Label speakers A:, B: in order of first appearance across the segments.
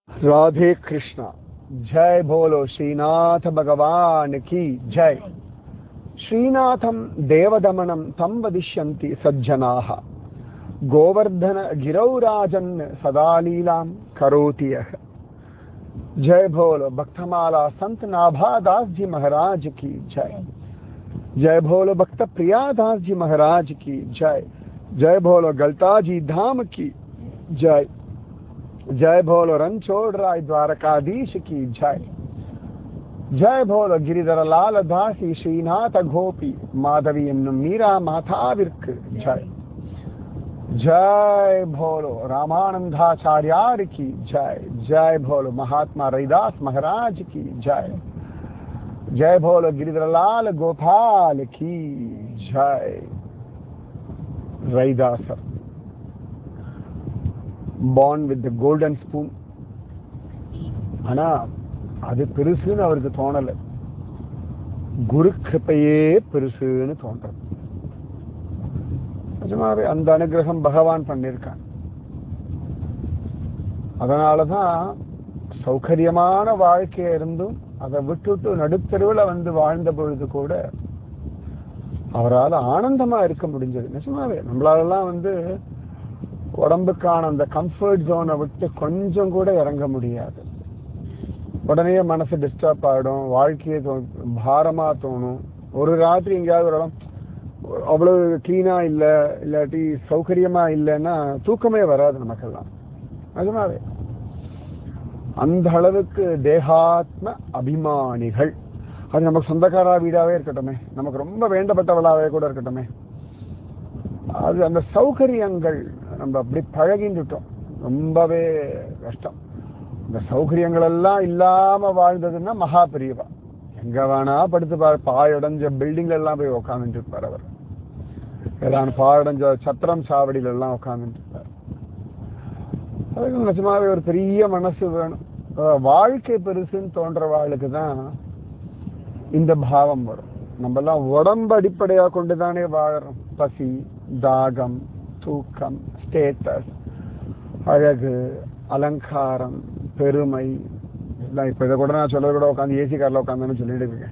A: राधे कृष्णा जय बोलो श्रीनाथ भगवान की जय श्रीनाथं देवदमनं तं वदिष्यन्ति सज्जनाः गोवर्धन गिरौ राजन् सदा लीलां करोति यः जय बोलो भक्तमाला संत नाभादास जी महाराज की जय जय बोलो भक्त प्रियादास जी महाराज की जय जय बोलो गलताजी धाम की जय जय बोलो रणछोड़ राय द्वारकाधीश की जय जय बोलो गिरिधर लाल தாசி ஸ்ரீநாத கோபி மாதவி என்னும் மீரா மாதாவிற்கு ஜெய் जय भोलो रामानंदाचार्यार की जय जय भोलो महात्मा रैदास महाराज की जय जय भोलो गिरिधरलाल गोपाल की जय Raidas born with the golden spoon ஆனா அது பெருசுன்னு அவருக்கு தோணல குரு கிருப்பையே பெருசுன்னு தோன்றது நிஜமாவே அந்த அனுகிரகம் பகவான் பண்ணியிருக்கான் அதனாலதான் சௌகரியமான வாழ்க்கையா இருந்தும் அதை விட்டுட்டு நடுத்தருவில் வந்து வாழ்ந்த பொழுது கூட அவரால் ஆனந்தமா இருக்க முடிஞ்சது நிஜமாவே நம்மளாலலாம் வந்து உடம்புக்கான அந்த கம்ஃபர்ட் ஜோனை விட்டு கொஞ்சம் கூட இறங்க முடியாது உடனே மனசு டிஸ்டர்ப் ஆகிடும் வாழ்க்கையை பாரமா தோணும் ஒரு ராத்திரி எங்கேயாவது ஒரு இடம் அவ்வளவு கிளீனா இல்ல இல்லாட்டி சௌகரியமா இல்லைன்னா தூக்கமே வராது நமக்கெல்லாம் நிஜமாவே அந்த அளவுக்கு தேகாத்ம அபிமானிகள் அது நமக்கு சொந்தக்காரா வீடாவே இருக்கட்டுமே நமக்கு ரொம்ப வேண்டப்பட்டவளாவே கூட இருக்கட்டுமே அது அந்த சௌகரியங்கள் நம்ம அப்படி பழகிட்டுட்டோம் ரொம்பவே கஷ்டம் இந்த சௌகரியங்கள் எல்லாம் இல்லாம வாழ்ந்ததுன்னா மகா பெரியவா எங்க வேணா படுத்து பாரு பாயடைஞ்ச பில்டிங்ல எல்லாம் போய் உக்காந்துட்டு இருப்பார் அவர் ஏதாவது பாயடைஞ்ச சத்திரம் சாவடியில எல்லாம் உட்காந்துட்டு இருப்பார் அதுக்கு நிஜமாவே ஒரு பெரிய மனசு வேணும் வாழ்க்கை பெருசுன்னு தோன்ற வாழ்க்கை தான் இந்த பாவம் வரும் நம்ம எல்லாம் உடம்பு அடிப்படையா கொண்டுதானே வாழறோம் பசி தாகம் தூக்கம் ஸ்டேட்டஸ் அழகு அலங்காரம் பெருமை எல்லாம் இப்ப இதை கூட நான் சொல்ல கூட உட்காந்து ஏசி கார்ல உட்காந்து சொல்லிட்டு இருக்கேன்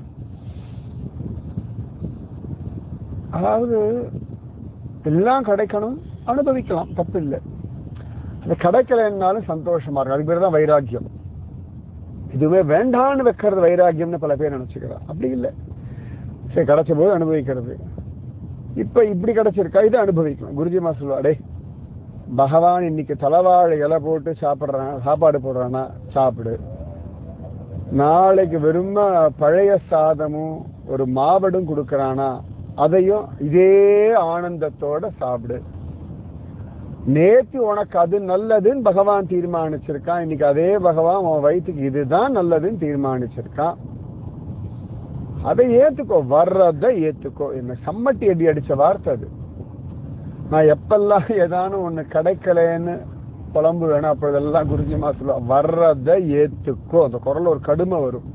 A: அதாவது எல்லாம் கிடைக்கணும் அனுபவிக்கலாம் தப்பு இல்லை அது கிடைக்கலைன்னாலும் சந்தோஷமா இருக்கும் அதுக்கு பேர் தான் வைராக்கியம் இதுவே வேண்டான்னு வைக்கிறது வைராக்கியம்னு பல பேர் நினைச்சுக்கிறார் அப்படி இல்லை சரி கிடைச்ச போது அனுபவிக்கிறது இப்ப இப்படி கிடைச்சிருக்கா இதை அனுபவிக்கணும் குருஜிமா சொல்லுவாடே பகவான் இன்னைக்கு தலைவாழை இலை போட்டு சாப்பிட்றான் சாப்பாடு போடுறானா சாப்பிடு நாளைக்கு வெறும் பழைய சாதமும் ஒரு மாவடும் கொடுக்கறானா அதையும் இதே ஆனந்தத்தோட சாப்பிடு நேத்து உனக்கு அது நல்லதுன்னு பகவான் தீர்மானிச்சிருக்கான் இன்னைக்கு அதே பகவான் உன் வயிற்றுக்கு இதுதான் நல்லதுன்னு தீர்மானிச்சிருக்கான் அதை ஏத்துக்கோ வர்றத ஏத்துக்கோ என்ன சம்மட்டி அடி அடிச்ச வார்த்தை அது நான் எப்பெல்லாம் ஏதானும் ஒண்ணு கிடைக்கலன்னு புலம்பு வேணும் அப்பொழுதெல்லாம் குருஜிமா சொல்லுவா வர்றத ஏத்துக்கோ அந்த குரல் ஒரு கடுமை வரும்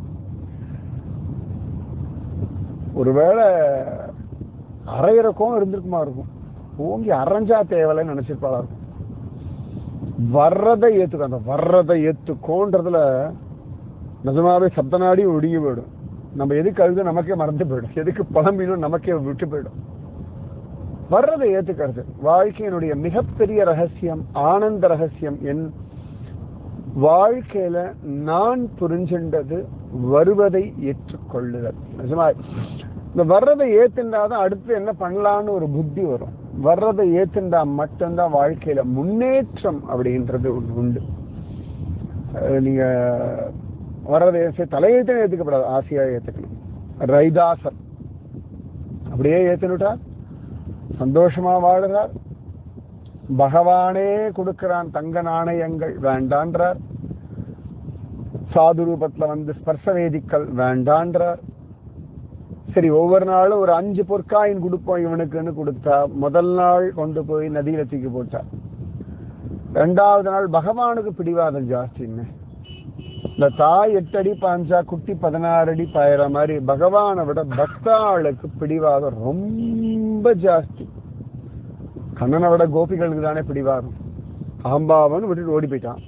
A: ஒருவேளை அரையிறக்கும் இருந்திருக்குமா இருக்கும் ஓங்கி அரைஞ்சா தேவையில்லைன்னு நினைச்சிருப்பாளா இருக்கும் வர்றதை ஏத்துக்கோ அந்த வர்றதை ஏத்துக்கோன்றதுல நிஜமாவே சப்தநாடி ஒடுங்கி போயிடும் நம்ம எதுக்கு அழுது நமக்கே மறந்து போயிடும் எதுக்கு புலம்பினும் நமக்கே விட்டு போயிடும் வர்றதை ஏத்துக்கிறது வாழ்க்கையினுடைய மிகப்பெரிய ரகசியம் ஆனந்த ரகசியம் என் வாழ்க்கையில நான் புரிஞ்சின்றது வருவதை ஏற்றுக்கொள்ளுதல் நிஜமா இந்த வர்றதை ஏத்துண்டாதான் அடுத்து என்ன பண்ணலான்னு ஒரு புத்தி வரும் வர்றதை ஏத்துண்டா மட்டும்தான் வாழ்க்கையில முன்னேற்றம் அப்படின்றது ஒன்று உண்டு நீங்க வர்றதை தலையெழுத்து ஏத்துக்கப்படாது ஆசையா ஏத்துக்கணும் ரைதாசன் அப்படியே ஏத்துனுட்டா சந்தோஷமா வாழுறார் பகவானே கொடுக்கிறான் தங்க நாணயங்கள் வேண்டான்றார் சாது ரூபத்துல வந்து ஸ்பர்ச வேதிக்கள் வேண்டான்றார் சரி ஒவ்வொரு நாளும் ஒரு அஞ்சு பொற்காயின் கொடுப்போம் இவனுக்குன்னு கொடுத்தா முதல் நாள் கொண்டு போய் நதியில தூக்கி போட்டா ரெண்டாவது நாள் பகவானுக்கு பிடிவாதம் ஜாஸ்தின்னு இந்த தாய் எட்டு அடி பாஞ்சா குட்டி பதினாறு அடி பாயிற மாதிரி பகவானை விட பக்தாளுக்கு பிடிவாதம் ரொம்ப ஜாஸ்தி கண்ணனை விட கோபிகளுக்கு தானே பிடிவாதம் அகம்பாவன் விட்டுட்டு ஓடி போயிட்டான்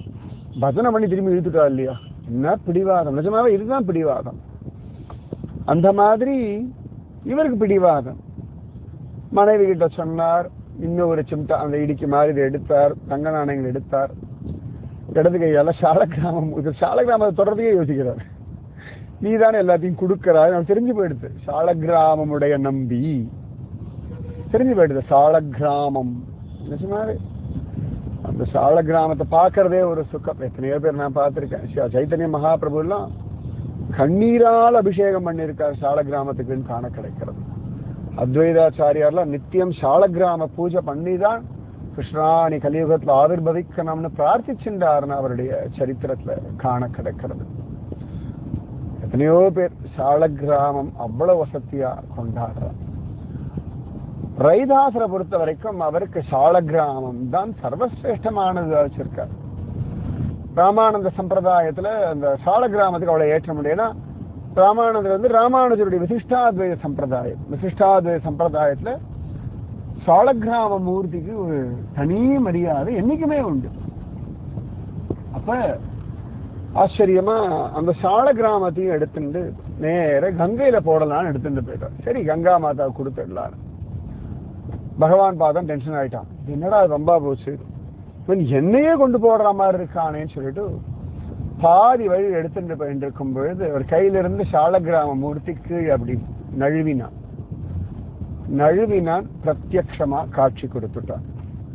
A: பஜனை பண்ணி திரும்பி இழுத்துட்டா இல்லையா என்ன பிடிவாதம் நிஜமாவே இதுதான் பிடிவாதம் அந்த மாதிரி இவருக்கு பிடிவாதம் மனைவி கிட்ட சொன்னார் இன்னும் ஒரு சிம்டா அந்த இடிக்கு மாதிரி இதை எடுத்தார் தங்க நாணயங்கள் எடுத்தார் இடது கையால சாலக்கிராமம் இது சாலக்கிராமத்தை தொடர்றதுக்கே யோசிக்கிறார் நீ தானே எல்லாத்தையும் கொடுக்கறாய் நான் தெரிஞ்சு போயிடுது சாலக்கிராமமுடைய நம்பி தெரிஞ்சு போயிடுது சாலக்கிராமம் நிஜமாவே அந்த சால கிராமத்தை பார்க்கறதே ஒரு சுகம் எத்தனையோ பேர் நான் பார்த்திருக்கேன் சிவ- சைத்தன்ய மகாபிரபு எல்லாம் கண்ணீரால் அபிஷேகம் பண்ணியிருக்கார் சால கிராமத்துக்குன்னு காண கிடைக்கிறது அத்வைதாச்சாரியார்லாம் நித்தியம் சால கிராம பூஜை பண்ணி தான் கிருஷ்ணாணி கலியுகத்தில் ஆவிர்பவிக்கணும்னு பிரார்த்திச்சுட்டார்னு அவருடைய சரித்திரத்துல காண கிடைக்கிறது எத்தனையோ பேர் சால கிராமம் அவ்வளவு வசதியா கொண்டாடுறார் ரைதாசரை பொறுத்த வரைக்கும் அவருக்கு சால கிராமம் தான் சர்வசிரேஷ்டமானது வச்சிருக்கார் ராமானந்த சம்பிரதாயத்துல அந்த சால கிராமத்துக்கு அவ்வளவு ஏற்ற முடியும்னா ராமானந்தர் வந்து ராமானுஜருடைய விசிஷ்டாத்வைத சம்பிரதாயம் விசிஷ்டாத்வைத சம்பிரதாயத்துல சாலக்கிராம மூர்த்திக்கு ஒரு தனி மரியாதை என்னைக்குமே உண்டு அப்ப ஆச்சரியமா அந்த சால கிராமத்தையும் எடுத்துட்டு நேர கங்கையில போடலாம்னு எடுத்துட்டு போயிட்டார் சரி கங்கா மாதா கொடுத்துடலாம் பகவான் பார்த்தா டென்ஷன் ஆயிட்டான் இது என்னடா இது ரொம்ப போச்சு இவன் என்னையே கொண்டு போடுற மாதிரி இருக்கானேன்னு சொல்லிட்டு பாதி வழி எடுத்துட்டு போயிட்டு இருக்கும் பொழுது ஒரு கையில இருந்து சாலக்கிராம மூர்த்தி கீழே அப்படி நழுவினான் நழுவினான் பிரத்யக்ஷமா காட்சி கொடுத்துட்டான்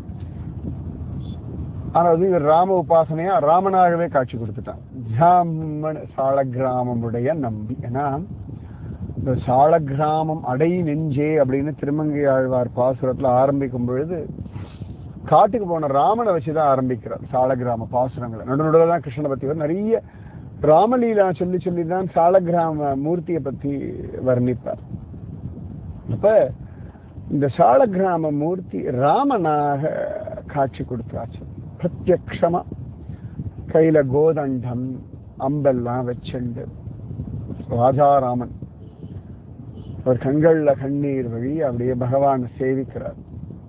A: ஆனா அது இவர் ராம உபாசனையா ராமனாகவே காட்சி கொடுத்துட்டான் ஜாமன் சாலக்கிராமமுடைய நம்பி ஏன்னா இந்த சாலக்கிராமம் அடை நெஞ்சே அப்படின்னு திருமங்கை ஆழ்வார் பாசுரத்துல ஆரம்பிக்கும் பொழுது காட்டுக்கு போன ராமனை வச்சுதான் ஆரம்பிக்கிறார் சாலக்கிராம பாசுரங்களை நடுநடுவில் தான் கிருஷ்ணனை பத்தி வரும் நிறைய ராமலீலா சொல்லி சொல்லி தான் சாலக்கிராம மூர்த்தியை பத்தி வர்ணிப்பார் அப்ப இந்த சாலக்கிராம மூர்த்தி ராமனாக காட்சி கொடுத்தாச்சு பிரத்யக்ஷமா கையில கோதண்டம் அம்பெல்லாம் வச்சுண்டு ராஜாராமன் அவர் கண்கள்ல கண்ணீர் வழி அப்படியே பகவானை சேவிக்கிறார்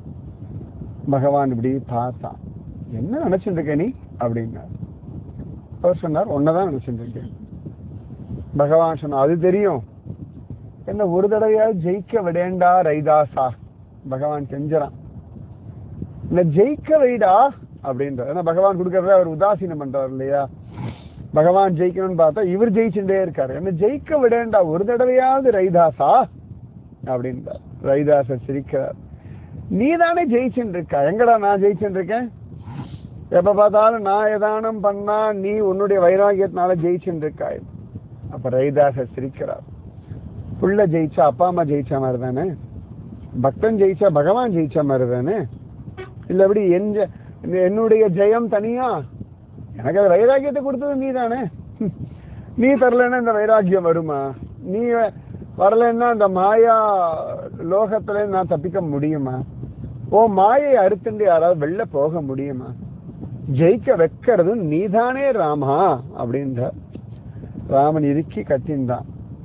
A: பகவான் இப்படி பார்த்தான் என்ன நினைச்சிட்டு இருக்க நீ அப்படின்னார் அவர் சொன்னார் ஒன்னதான் நினைச்சிட்டு இருக்கேன் பகவான் சொன்னார் அது தெரியும் என்ன ஒரு தடவையாவது ஜெயிக்க விடேண்டா ரைதாசா பகவான் கெஞ்சறான் என்ன ஜெயிக்க வைடா அப்படின்றார் ஏன்னா பகவான் கொடுக்கறத அவர் உதாசீனம் பண்றார் இல்லையா பகவான் ஜெயிக்கணும்னு பார்த்தா இவர் ஜெயிச்சுட்டே இருக்காரு என்ன ஜெயிக்க விடேண்டா ஒரு தடவையாவது ரைதாசா அப்படின்றார் ரைதாசர் சிரிக்கிறார் நீ தானே ஜெயிச்சுட்டு இருக்க எங்கடா நான் ஜெயிச்சுட்டு இருக்கேன் எப்ப பார்த்தாலும் நான் ஏதானும் பண்ணா நீ உன்னுடைய வைராகியத்தினால ஜெயிச்சுட்டு இருக்காய் அப்ப ரைதாசர் சிரிக்கிறார் புள்ள ஜெயிச்சா அப்பா அம்மா ஜெயிச்ச மாதிரி தானே பக்தன் ஜெயிச்சா பகவான் ஜெயிச்ச மாதிரி தானே இல்ல எப்படி என் ஜெ- என்னுடைய ஜெயம் தனியா எனக்கு அது வைராக்கியத்தை கொடுத்தது நீ தானே நீ தரலன்னா இந்த வைராக்கியம் வருமா நீ வரலன்னா இந்த மாயா லோகத்துல நான் தப்பிக்க முடியுமா ஓ மாயை அறுத்துண்டு யாராவது வெளில போக முடியுமா ஜெயிக்க வைக்கிறது நீதானே ராமா அப்படின்ற ராமன் இறுக்கி கட்டின்றான்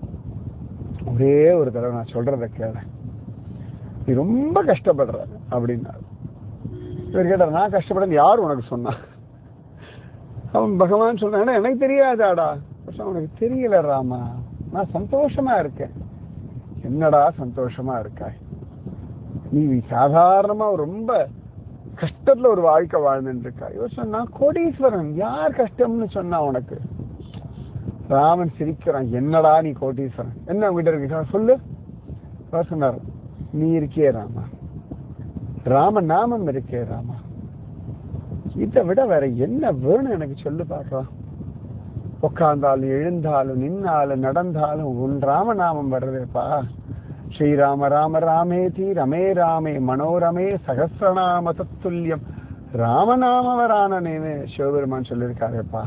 A: ஒரே ஒரு தடவை நான் சொல்றத கேள நீ ரொம்ப கஷ்டப்படுற அப்படின்னாரு இவர் கேட்டார் நான் கஷ்டப்படன்னு யார் உனக்கு சொன்னா அவன் பகவான் சொல்றான் எனக்கு தெரியாதாடா சொன்னா, உனக்கு தெரியல ராமா நான் சந்தோஷமா இருக்கேன் என்னடா சந்தோஷமா இருக்காய் நீ சாதாரணமா ரொம்ப கஷ்டத்துல ஒரு வாழ்க்கை வாழ்ந்துட்டு இருக்கா இவர் சொன்னா கோடீஸ்வரன் யார் கஷ்டம்னு சொன்னா உனக்கு ராமன் சிரிக்கிறான் என்னடா நீ கோட்டீஸ்வரன் என்ன உங்ககிட்ட இருக்கு சொல்லு அவர் சொன்னார் நீ இருக்கே ராமா ராம நாமம் இருக்கே ராமா இதை விட வேற என்ன வேணும் எனக்கு சொல்லு பார்க்கலாம் உட்கார்ந்தாலும் எழுந்தாலும் நின்னாலும் நடந்தாலும் உன் ராமநாமம் வர்றதேப்பா ஸ்ரீராம ராம ராமேதி ரமே ராமே மனோரமே சகசிரநாம தத்துல்யம் ராமநாமவரானனேன்னு சிவபெருமான் சொல்லியிருக்காருப்பா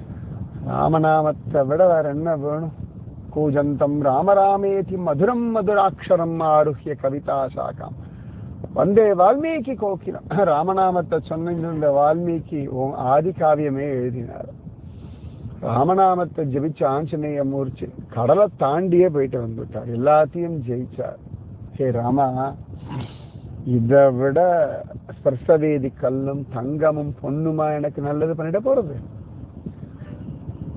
A: ராமநாமத்தை விட வேற என்ன வேணும் கூஜந்தம் ராமராமேதி மதுரம் மதுராட்சரம் ஆருஹ்ய கவிதா சாகாம் வந்தே வால்மீகி கோக்கிலம் ராமநாமத்தை சொன்ன இந்த வால்மீகி உன் ஆதி காவியமே எழுதினார் ராமநாமத்தை ஜெபிச்ச ஆஞ்சநேய மூர்த்தி கடலை தாண்டியே போயிட்டு வந்துட்டார் எல்லாத்தையும் ஜெயிச்சார் ஹே ராமா இதை விட ஸ்பர்சவேதி கல்லும் தங்கமும் பொண்ணுமா எனக்கு நல்லது பண்ணிட போறது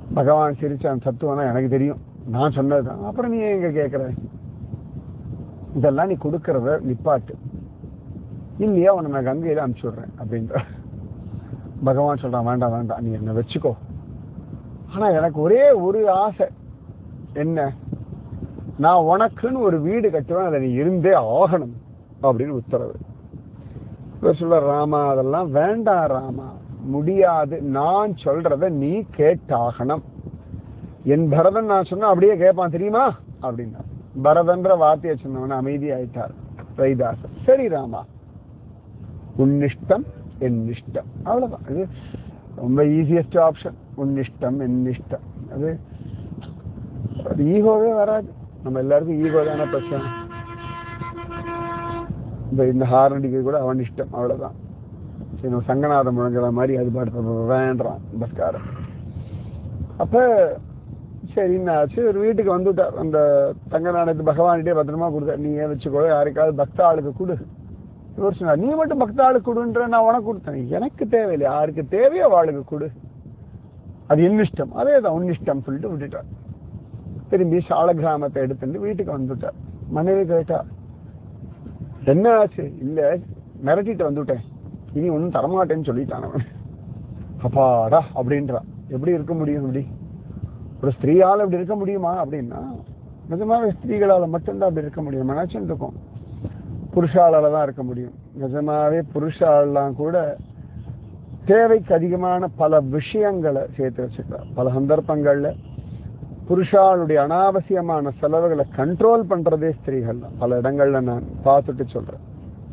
A: பகவான் சிரிச்ச அந்த தத்துவம் எனக்கு தெரியும் நான் சொன்னதுதான் அப்புறம் நீ ஏன் எங்க கேட்கிற இதெல்லாம் நீ கொடுக்கறத நிப்பாட்டு இல்லையா உன்னை நான் கங்கையில அனுப்பிச்சு விடுறேன் அப்படின்ற பகவான் சொல்றான் வேண்டாம் வேண்டாம் நீ என்ன வச்சுக்கோ ஆனா எனக்கு ஒரே ஒரு ஆசை என்ன நான் உனக்குன்னு ஒரு வீடு கட்டுவேன் அதை நீ இருந்தே ஆகணும் அப்படின்னு உத்தரவு இவர் சொல்ல ராமா அதெல்லாம் வேண்டாம் ராமா முடியாது நான் சொல்றத நீ கேட்டாகணும் என் பரதன் நான் சொன்னா அப்படியே கேட்பான் தெரியுமா அப்படின்னா பரதன்ற வார்த்தையை சொன்னவன அமைதி ஆயிட்டார் வைதாசன் சரி ராமா உன்னிஷ்டம் என் இஷ்டம் அவ்வளவுதான் இது ரொம்ப ஈஸியஸ்ட் ஆப்ஷன் உன்னிஷ்டம் என் இஷ்டம் அது அது ஈகோவே வராது நம்ம எல்லாருக்கும் ஈகோ தானே பிரச்சனை இந்த இந்த ஹார்ன் அடிக்கிறது கூட அவன் இஷ்டம் அவ்வளவுதான் சரி நம்ம சங்கநாதம் முழங்குற மாதிரி அது பாட்டு வேண்டாம் பஸ்காரம் அப்ப சரின்னாச்சு ஒரு வீட்டுக்கு வந்துட்டார் அந்த தங்க நாணயத்து பகவான்கிட்டே பத்திரமா கொடுத்தார் நீ ஏன் வச்சுக்கோ யாருக்காவது பக்த ஆளுக்கு கொடு இவர் சொன்னார் நீ மட்டும் பக்த ஆளுக்கு கொடுன்ற நான் உனக்கு கொடுத்தேன் எனக்கு தேவையில்லை யாருக்கு தேவையோ அவளுக்கு கொடு அது என்னிஷ்டம் அதே தான் உன்னிஷ்டம் சொல்லிட்டு விட்டுட்டார் திரும்பி சால கிராமத்தை எடுத்துட்டு வீட்டுக்கு வந்துட்டார் மனைவி கேட்டா என்ன ஆச்சு இல்ல மிரட்டிட்டு வந்துட்டேன் இனி ஒன்றும் தரமாட்டேன்னு சொல்லிட்டான் அவன் அப்பாடா அப்படின்றான் எப்படி இருக்க முடியும் இப்படி ஒரு ஸ்திரீயால இப்படி இருக்க முடியுமா அப்படின்னா நிஜமாவே ஸ்திரீகளால மட்டும்தான் அப்படி இருக்க முடியும் நினைச்சுட்டு இருக்கோம் புருஷாலால தான் இருக்க முடியும் நிஜமாவே புருஷாலாம் கூட தேவைக்கு அதிகமான பல விஷயங்களை சேர்த்து வச்சுக்கிறார் பல சந்தர்ப்பங்கள்ல புருஷாளுடைய அனாவசியமான செலவுகளை கண்ட்ரோல் பண்றதே ஸ்திரீகள் தான் பல இடங்கள்ல நான் பார்த்துட்டு சொல்றேன்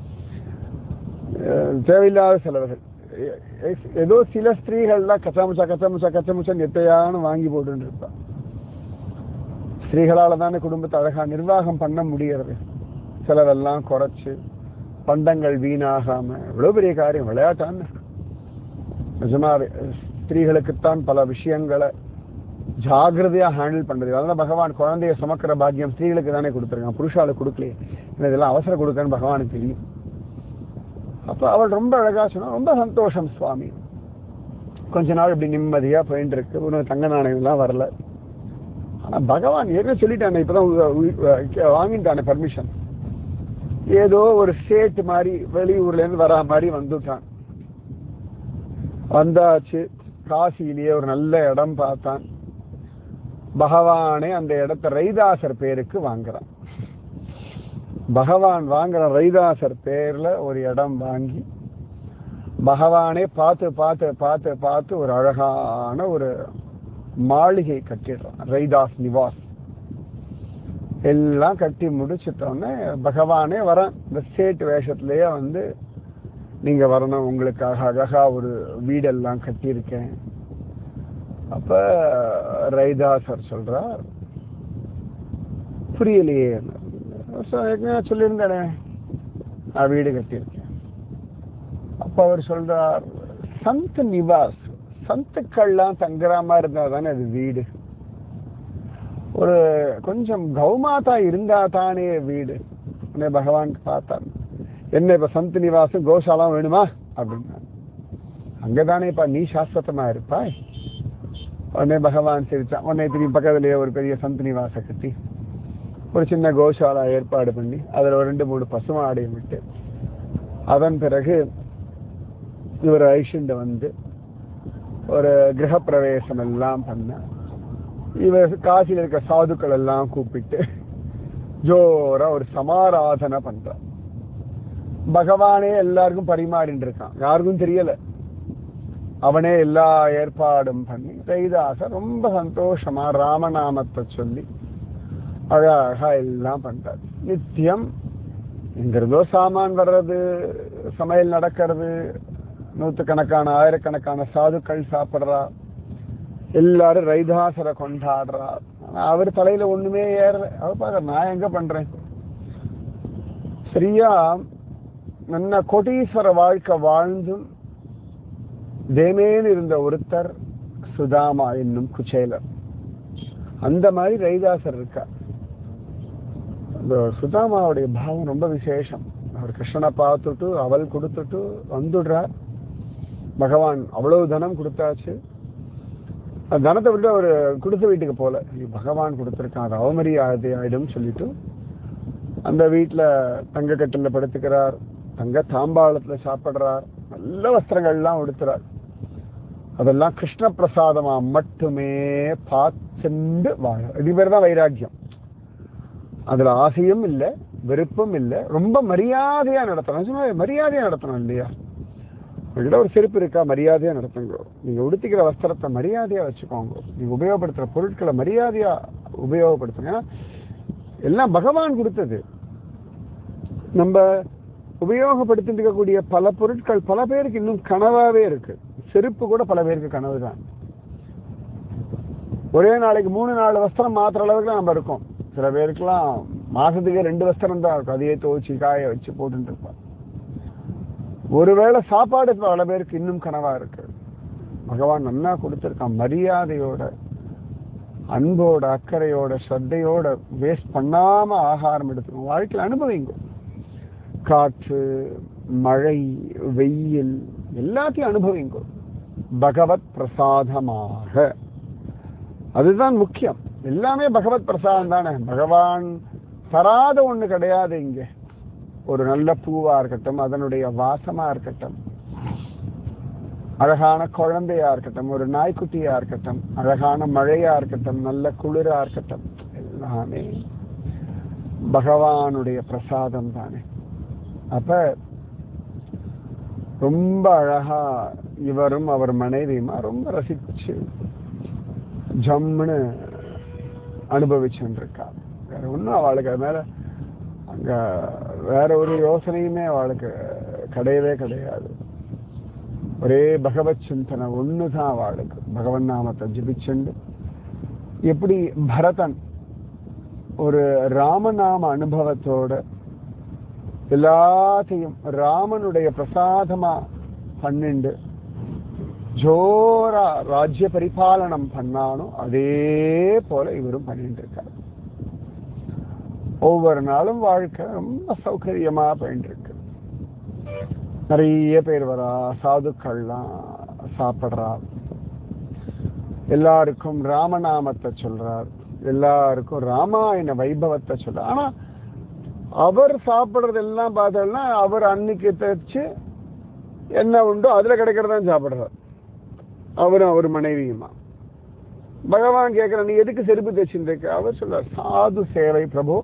A: அஹ் தேவையில்லாத செலவுகள் எ- எ- ஏதோ சில ஸ்திரீகள்லாம் கச்சாமுச்சா கச்சாமுச்சா கச்சாமுச்சா எத்தையான வாங்கி போட்டுன்னு இருப்பா ஸ்திரீகளால தானே குடும்பத்தை அழகா நிர்வாகம் பண்ண முடியறது செலவெல்லாம் குறைச்சு பண்டங்கள் வீணாகாம இவ்வளவு பெரிய காரியம் விளையாட்டான்னு நிஜமாவே ஸ்திரீகளுக்குத்தான் பல விஷயங்களை ஜாகிரதையா ஹேண்டில் பண்றது அதனால பகவான் குழந்தைய சுமக்கிற பாக்கியம் ஸ்திரீகளுக்கு தானே கொடுத்துருக்கான் புருஷாளுக்கு கொடுக்கலையே ஏன்னா இதெல்லாம் அவசர கொடுக்கன்னு பகவானுக்கு தெரியும் அப்ப அவள் ரொம்ப அழகா சொன்னா ரொம்ப சந்தோஷம் சுவாமி கொஞ்ச நாள் இப்படி நிம்மதியா போயிட்டு இருக்கு ஒன்றும் தங்க நாணயம் எல்லாம் வரல ஆனா பகவான் ஏற்கனவே சொல்லிட்டானே இப்பதான் உ- உ- வாங்கிட்டானே பர்மிஷன் ஏதோ ஒரு ஸ்டேட் மாதிரி வெளியூர்ல இருந்து வரா மாதிரி வந்துட்டான் வந்தாச்சு காசியிலேயே ஒரு நல்ல இடம் பார்த்தான் பகவானே அந்த இடத்த ரைதாசர் பேருக்கு வாங்குறான் பகவான் வாங்குற ரைதாசர் பேர்ல ஒரு இடம் வாங்கி பகவானே பார்த்து பார்த்து பார்த்து பார்த்து ஒரு அழகான ஒரு மாளிகை கட்டிடுறான் ரைதாஸ் நிவாஸ் எல்லாம் கட்டி முடிச்சிட்டோன்னே பகவானே வரான் இந்த ஸ்டேட் வேஷத்திலேயே வந்து நீங்க வரணும் உங்களுக்காக அழகா ஒரு வீடெல்லாம் கட்டியிருக்கேன் அப்ப ரைதாசர் சொல்றார் புரியலையே So, ஏற்கனவே சொல்லியிருந்தேனே நான் வீடு கட்டியிருக்கேன் அப்ப அவர் சொல்றார் சந்த் நிவாஸ் சந்துக்கள்லாம் தங்குற மாதிரி இருந்தா தானே அது வீடு ஒரு கொஞ்சம் கௌமாதா இருந்தா தானே வீடு உடனே பகவான் பார்த்தார் என்ன இப்ப சந்த் நிவாசம் கோசாலாம் வேணுமா அப்படின்னா அங்கதானேப்பா நீ சாஸ்வதமா இருப்பாய் உடனே பகவான் சிரிச்சான் உடனே திரும்பி பக்கத்துலயே ஒரு பெரிய சந்த் நிவாச கட்டி ஒரு சின்ன கோசாலா ஏற்பாடு பண்ணி அதுல ஒரு ரெண்டு மூணு பசுமாடையும் விட்டு அதன் பிறகு இவர் ஐஷண்ட வந்து ஒரு கிரகப்பிரவேசம் எல்லாம் பண்ண இவர் காசியில் இருக்க சாதுக்கள் எல்லாம் கூப்பிட்டு ஜோரா ஒரு சமாராதனை பண்றான் பகவானே எல்லாருக்கும் பரிமாறிட்டு இருக்கான் யாருக்கும் தெரியல அவனே எல்லா ஏற்பாடும் பண்ணி ரைதாச ரொம்ப சந்தோஷமா ராமநாமத்தை சொல்லி அழகா எல்லாம் பண்றாரு நித்தியம் எங்கிருந்தோ சாமான் வர்றது சமையல் நடக்கிறது நூற்றுக்கணக்கான ஆயிரக்கணக்கான சாதுக்கள் சாப்பிடுறா எல்லாரும் ரைதாசரை கொண்டாடுறா ஆனா அவர் தலையில ஒண்ணுமே ஏறல அவர் பாக்க நான் எங்க பண்றேன் சரியா நல்ல கோட்டீஸ்வர வாழ்க்கை வாழ்ந்தும் தேமேன்னு இருந்த ஒருத்தர் சுதாமா என்னும் குச்சேலர் அந்த மாதிரி ரைதாசர் இருக்கார் இந்த சுதாமாவுடைய பாவம் ரொம்ப விசேஷம் அவர் கிருஷ்ணனை பார்த்துட்டு அவள் கொடுத்துட்டு வந்துடுறார் பகவான் அவ்வளவு தனம் கொடுத்தாச்சு அந்த தனத்தை விட்டு அவர் குடிசை வீட்டுக்கு போல ஐயோ, பகவான் கொடுத்துருக்கான் அது அவமரியாதை ஆயிடும் சொல்லிட்டு அந்த வீட்டுல தங்க கட்டில படுத்துக்கிறார் தங்க தாம்பாளத்துல சாப்பிடுறார் நல்ல வஸ்திரங்கள்லாம் உடுத்துறார் அதெல்லாம் கிருஷ்ண பிரசாதமா மட்டுமே பார்த்துண்டு வாழ இது பேர் தான் வைராக்கியம் அதுல ஆசையும் இல்லை வெறுப்பும் இல்லை ரொம்ப மரியாதையா நடத்தணும் சும்மா மரியாதையா நடத்தணும் இல்லையா உங்ககிட்ட ஒரு செருப்பு இருக்கா மரியாதையா நடத்துங்க நீங்க உடுத்திக்கிற வஸ்திரத்தை மரியாதையா வச்சுக்கோங்க நீங்க உபயோகப்படுத்துற பொருட்களை மரியாதையா உபயோகப்படுத்துங்க ஏன்னா, எல்லாம் பகவான் கொடுத்தது நம்ம உபயோகப்படுத்திட்டு இருக்கக்கூடிய பல பொருட்கள் பல பேருக்கு இன்னும் கனவாவே இருக்கு செருப்பு கூட பல பேருக்கு கனவு தான் ஒரே நாளைக்கு மூணு நாலு வஸ்திரம் மாத்துற அளவுக்கு நம்ம இருக்கோம் சில பேருக்குலாம் மாசத்துக்கு ரெண்டு வஸ்திரம் தான் இருக்கும் அதையே துவச்சி காய வச்சு போட்டுட்டு இருப்பாங்க ஒருவேளை சாப்பாடு பல பேருக்கு இன்னும் கனவா இருக்கு பகவான் நன்னா கொடுத்துருக்கான் மரியாதையோட அன்போட அக்கறையோட ஸ்ரத்தையோட வேஸ்ட் பண்ணாம ஆகாரம் எடுத்துக்கணும் வாழ்க்கையில் அனுபவிங்க காற்று மழை வெயில் எல்லாத்தையும் அனுபவிங்க பகவத் பிரசாதமாக அதுதான் முக்கியம் எல்லாமே பகவத் பிரசாதம் தானே பகவான் தராத ஒண்ணு கிடையாது இங்க ஒரு நல்ல பூவா இருக்கட்டும் அதனுடைய வாசமா இருக்கட்டும் அழகான குழந்தையா இருக்கட்டும் ஒரு நாய்க்குட்டியா இருக்கட்டும் அழகான மழையா இருக்கட்டும் நல்ல குளிரா இருக்கட்டும் எல்லாமே பகவானுடைய பிரசாதம் தானே அப்ப ரொம்ப அழகா இவரும் அவர் மனைவியுமா ரொம்ப ரசிச்சு ஜம்முன்னு அனுபவிச்சுட்டு இருக்கா வேற ஒன்றும் அவளுக்கு அது மேல அங்க வேற ஒரு யோசனையுமே அவளுக்கு கிடையவே கிடையாது ஒரே பகவத் சிந்தனை ஒண்ணுதான் அவளுக்கு பகவன் நாமத்தை ஜபிச்சுண்டு எப்படி பரதன் ஒரு ராமநாம அனுபவத்தோட எல்லாத்தையும் ராமனுடைய பிரசாதமா பண்ணிண்டு ஜோரா ராஜ்ய பரிபாலனம் பண்ணாலும் அதே போல இவரும் பண்ணிட்டு இருக்காரு ஒவ்வொரு நாளும் வாழ்க்கை ரொம்ப சௌகரியமா போயிட்டு இருக்கு நிறைய பேர் வரா சாதுக்கள்லாம் சாப்பிடுறா எல்லாருக்கும் ராமநாமத்தை சொல்றார் எல்லாருக்கும் ராமாயண வைபவத்தை சொல்றார் ஆனா அவர் சாப்பிடுறதெல்லாம் பார்த்தோம்னா அவர் அன்னைக்கு தைச்சு என்ன உண்டோ அதுல கிடைக்கிறதான் சாப்பிடுறார் அவரும் அவர் மனைவியுமா பகவான் கேட்கிற நீ எதுக்கு செருப்பு தைச்சுட்டு இருக்க அவர் சொல்றார் சாது சேவை பிரபு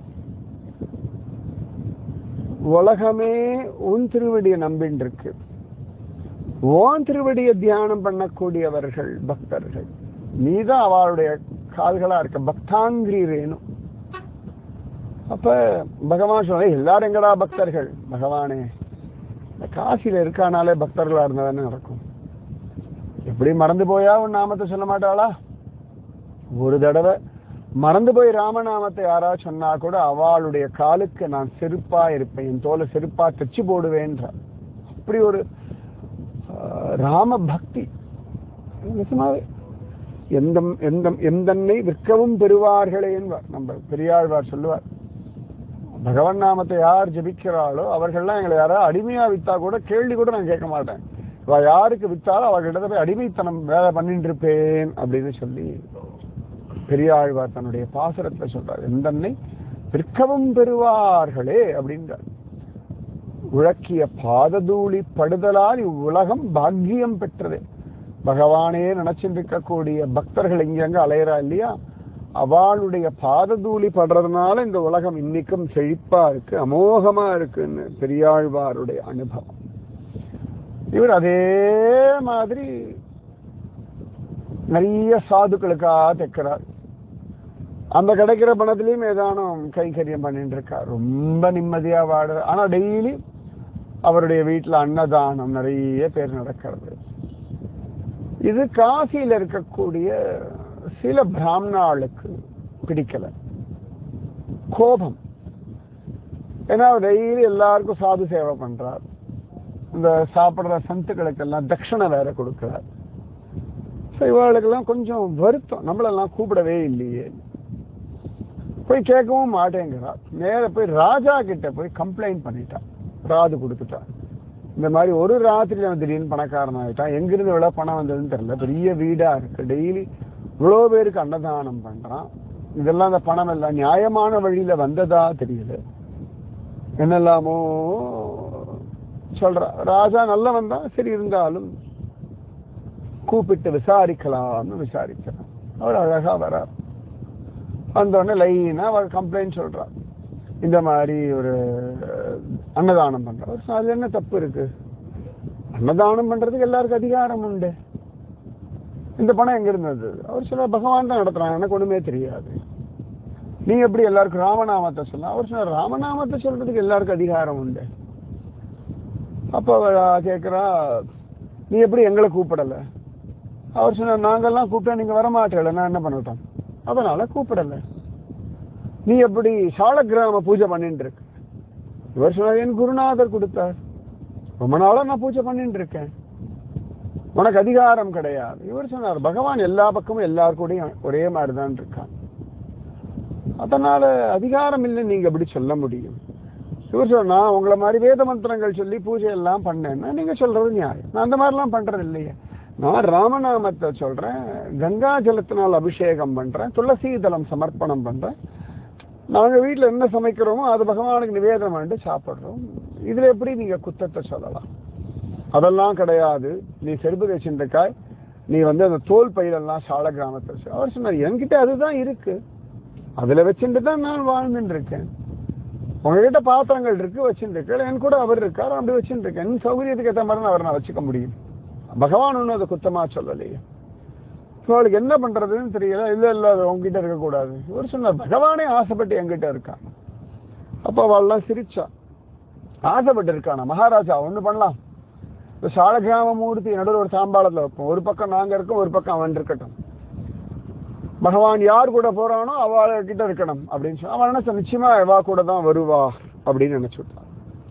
A: உலகமே உன் திருவடியை நம்பின்னு இருக்கு உன் திருவடியை தியானம் பண்ணக்கூடியவர்கள் பக்தர்கள் நீதான் அவளுடைய கால்களா இருக்க பக்தாங்கிரி ரேணும் அப்ப பகவான் சொல்ல எல்லாரும் எங்கடா பக்தர்கள் பகவானே இந்த காசியில இருக்கானாலே பக்தர்களா இருந்தா தானே நடக்கும் எப்படி மறந்து போயா உன் நாமத்தை சொல்ல மாட்டாளா ஒரு தடவை மறந்து போய் ராமநாமத்தை யாராவது சொன்னா கூட அவளுடைய காலுக்கு நான் செருப்பா இருப்பேன் என் தோலை செருப்பா தச்சு போடுவேன்ற அப்படி ஒரு ஆஹ், ராம பக்தி நிஜமாவே எந்த எந்த எந்தன்னை விற்கவும் பெறுவார்களே என்பார் நம்ம பெரியாழ்வார் சொல்லுவார் பகவன் நாமத்தை யார் ஜபிக்கிறாளோ அவர்கள்லாம் எங்களை யாராவது அடிமையா வித்தா கூட கேள்வி கூட நான் கேட்க மாட்டேன் இவ யாருக்கு வித்தாலும் அவர்கிட்ட போய் அடிமைத்தனம் வேலை பண்ணிட்டு இருப்பேன் அப்படின்னு சொல்லி பெரியாழ்வார் தன்னுடைய பாசுரத்துல சொல்றார் எந்தன்னை விற்கவும் பெறுவார்களே அப்படின்றார் உழக்கிய பாததூளி படுதலால் இவ்வுலகம் பாக்கியம் பெற்றது பகவானே நினைச்சிட்டு இருக்கக்கூடிய பக்தர்கள் இங்கங்க அலையறா இல்லையா அவளுடைய பாததூளி படுறதுனால இந்த உலகம் இன்னைக்கும் செழிப்பா இருக்கு அமோகமா இருக்குன்னு பெரியாழ்வாருடைய அனுபவம் இவர் அதே மாதிரி நிறைய சாதுக்களுக்காக தைக்கிறார் அந்த கிடைக்கிற பணத்திலையும் ஏதானும் கைங்கரியம் பண்ணிட்டு இருக்கார் ரொம்ப நிம்மதியா வாடுற ஆனா டெய்லி அவருடைய வீட்டுல அன்னதானம் நிறைய பேர் நடக்கிறது இது காசியில இருக்கக்கூடிய சில பிராமணாளுக்கு பிடிக்கல கோபம் ஏன்னா டெய்லி எல்லாருக்கும் சாது சேவை பண்றார் இந்த சாப்பிடுற சந்துக்களுக்கெல்லாம் தட்சணை வேற கொடுக்கிறார் So, இவர்களுக்கெல்லாம் கொஞ்சம் வருத்தம் நம்மளெல்லாம் கூப்பிடவே இல்லையே போய் கேட்கவும் மாட்டேங்கிறார் நேர போய் ராஜா கிட்ட போய் கம்ப்ளைண்ட் பண்ணிட்டான் ராது கொடுத்துட்டான் இந்த மாதிரி ஒரு ராத்திரியில அவன் திடீர்னு பணக்காரன் ஆயிட்டான் எங்கிருந்து இவ்வளவு பணம் வந்ததுன்னு தெரியல பெரிய வீடா இருக்கு டெய்லி இவ்வளோ பேருக்கு அன்னதானம் பண்றான் இதெல்லாம் அந்த பணம் எல்லாம் நியாயமான வழியில வந்ததா தெரியல என்னெல்லாமோ சொல்ற ராஜா நல்லவன் தான் சரி இருந்தாலும் கூப்பிட்டு விசாரிக்கலாம்னு விசாரிக்கிறான் அவர் அழகா வரார் வந்தோடனே லைனா அவர் கம்ப்ளைண்ட் சொல்றார் இந்த மாதிரி ஒரு அன்னதானம் பண்றார் அதுல என்ன தப்பு இருக்கு அன்னதானம் பண்றதுக்கு எல்லாருக்கும் அதிகாரம் உண்டு இந்த பணம் எங்க இருந்தது அவர் சொல்ல பகவான் தான் நடத்துறான் எனக்கு ஒண்ணுமே தெரியாது நீ எப்படி எல்லாருக்கும் ராமநாமத்தை சொல்ல அவர் சொன்னார் ராமநாமத்தை சொல்றதுக்கு எல்லாருக்கும் அதிகாரம் உண்டு அப்ப அவ கேக்குறா நீ எப்படி எங்களை கூப்பிடல அவர் சொன்னார் நாங்கெல்லாம் கூப்பிட்டா நீங்க வரமாட்டேல நான் என்ன பண்ணட்டும் அதனால கூப்பிடல நீ எப்படி சாலக்கிராம பூஜை பண்ணிட்டு இருக்க இவர் சொன்னார் என் குருநாதர் கொடுத்தார் ரொம்ப நாளா நான் பூஜை பண்ணிட்டு இருக்கேன் உனக்கு அதிகாரம் கிடையாது இவர் சொன்னார் பகவான் எல்லா பக்கமும் எல்லார் கூடயும் ஒரே மாதிரி தான் இருக்கான் அதனால அதிகாரம் இல்லைன்னு நீங்க எப்படி சொல்ல முடியும் இவர் சொன்னா உங்களை மாதிரி வேத மந்திரங்கள் சொல்லி பூஜை எல்லாம் பண்ணேன்னா நீங்க சொல்றது நியாயம் நான் அந்த மாதிரிலாம் பண்றது இல்லையே நான் ராமநாமத்தை சொல்றேன் கங்கா ஜலத்தினால் அபிஷேகம் பண்றேன் துளசி தலம் சமர்ப்பணம் பண்றேன் நாங்க வீட்டுல என்ன சமைக்கிறோமோ அது பகவானுக்கு நிவேதனம் பண்ணிட்டு சாப்பிடுறோம் இதுல எப்படி நீங்க குத்தத்தை சொல்லலாம் அதெல்லாம் கிடையாது நீ செருப்பு வச்சிருக்காய் நீ வந்து அந்த தோல் பயிரெல்லாம் சால கிராமத்தை வச்சு அவர் சொன்னார் என்கிட்ட அதுதான் இருக்கு அதுல வச்சுட்டு தான் நான் வாழ்ந்துட்டு இருக்கேன் உங்ககிட்ட பாத்திரங்கள் இருக்கு வச்சுட்டு இருக்கேன் என் கூட அவர் இருக்கார் அப்படி வச்சுட்டு இருக்கேன் என் சௌகரியத்துக்கு ஏற்ற மாதிரி அவரை நான் வச்சுக்க முடியும் பகவான் ஒன்றும் அதை குத்தமா சொல்லலையே அவளுக்கு என்ன பண்றதுன்னு தெரியல இல்ல இல்ல அது உங்ககிட்ட இருக்கக்கூடாது இவர் சொன்னார் பகவானே ஆசைப்பட்டு என்கிட்ட இருக்கான் அப்ப அவள்லாம் சிரிச்சா ஆசைப்பட்டு இருக்கானா மகாராஜா ஒண்ணு பண்ணலாம் இந்த சாலகிராம மூர்த்தி நடுவில் ஒரு தாம்பாளத்துல வைப்போம் ஒரு பக்கம் நாங்க இருக்கோம் ஒரு பக்கம் அவன் இருக்கட்டும் பகவான் யார் கூட போறானோ அவள் கிட்ட இருக்கணும் அப்படின்னு சொல்லி அவன் நினைச்ச நிச்சயமா எவா கூட தான் வருவா அப்படின்னு நினைச்சு விட்டான்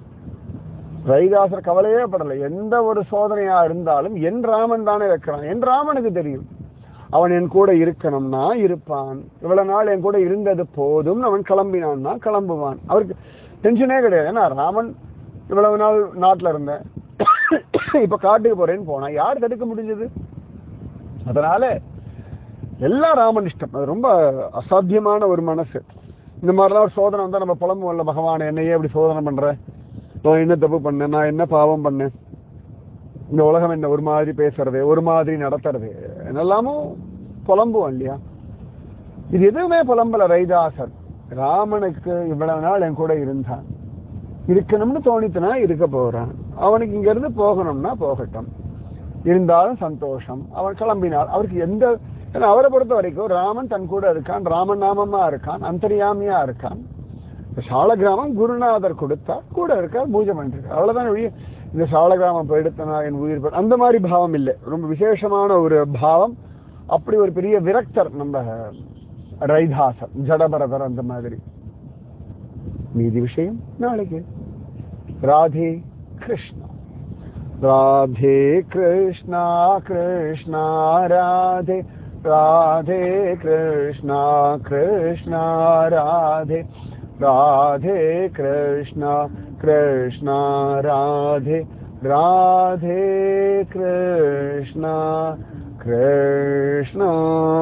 A: ரவிதாசர் கவலையே படலை எந்த ஒரு சோதனையா இருந்தாலும் என் ராமன் தானே வைக்கிறான் என் ராமனுக்கு தெரியும் அவன் என் கூட இருக்கணும்னா இருப்பான் இவ்வளவு நாள் என் கூட இருந்தது போதும் அவன் கிளம்பினான்னா கிளம்புவான் அவருக்கு டென்ஷனே கிடையாது ஏன்னா ராமன் இவ்வளவு நாள் நாட்டுல இருந்தேன் இப்ப காட்டுக்கு போறேன்னு போனா யார் தடுக்க முடிஞ்சது அதனால எல்லாம் ராமன் இஷ்டம் அது ரொம்ப அசாத்தியமான ஒரு மனசு இந்த மாதிரிலாம் ஒரு சோதனை வந்தா நம்ம புலம்புவோம்ல பகவான் என்னையே இப்படி சோதனை பண்ற நான் என்ன தப்பு பண்ணேன் நான் என்ன பாவம் பண்ணேன் இந்த உலகம் என்ன ஒரு மாதிரி பேசுறது ஒரு மாதிரி நடத்துறது என்னெல்லாமோ புலம்புவோம் இல்லையா இது எதுவுமே புலம்பல ரைதாசர் ராமனுக்கு இவ்வளவு நாள் என் கூட இருந்தான் இருக்கணும்னு தோணித்துனா இருக்க போறான் அவனுக்கு இங்க இருந்து போகணும்னா போகட்டும் இருந்தாலும் சந்தோஷம் அவன் கிளம்பினார் அவருக்கு எந்த ஏன்னா அவரை பொறுத்த வரைக்கும் ராமன் தன் கூட இருக்கான் ராமன் நாமமா இருக்கான் அந்தரியாமியா இருக்கான் சால கிராமம் குருநாதர் கொடுத்தா கூட இருக்கார் பூஜை பண்ணிருக்கார் அவ்வளவுதான் ஒழிய இந்த சால கிராமம் போயிடுத்தனா என் உயிர் போய் அந்த மாதிரி பாவம் இல்லை ரொம்ப விசேஷமான ஒரு பாவம் அப்படி ஒரு பெரிய விரக்தர் நம்ம ரைதாசர் ஜடபரதர் அந்த மாதிரி மீதி விஷயம் நாளைக்கு ராதே கிருஷ்ணா ராதே கிருஷ்ணா கிருஷ்ணா ராதே ராதே கிருஷ்ணா கிருஷ்ணா ராதே ராதே கிருஷ்ணா கிருஷ்ணா ராதே ராதே கிருஷ்ணா கிருஷ்ணா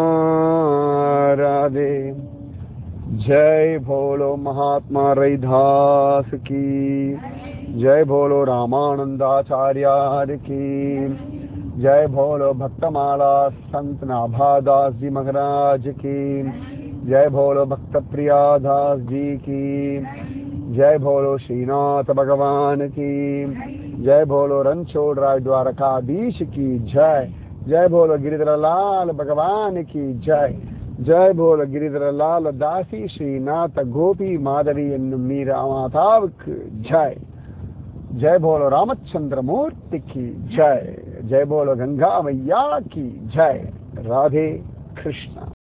A: ராதே जय भोलो महात्मा रैदास की जय भोलो रामानंदाचार्य की जय भोलो भक्तमाला संत नाभादास जी महाराज की जय भोलो भक्त प्रिया दास जी की जय भोलो श्रीनाथ भगवान की जय भोलो रणछोड़ राय द्वारकाधीश की जय जय भोलो गिरिधर लाल भगवान की जय ஜெய் போல கிரிதரலால் தாசி ஸ்ரீநாத கோபி மாதவி என்னும் மீராமாதாவுக்கு ஜெய் ஜெய் போல ராமச்சந்திர மூர்த்திக்கு ஜெய் ஜெய் போல கங்கா மையா की जय राधे कृष्णा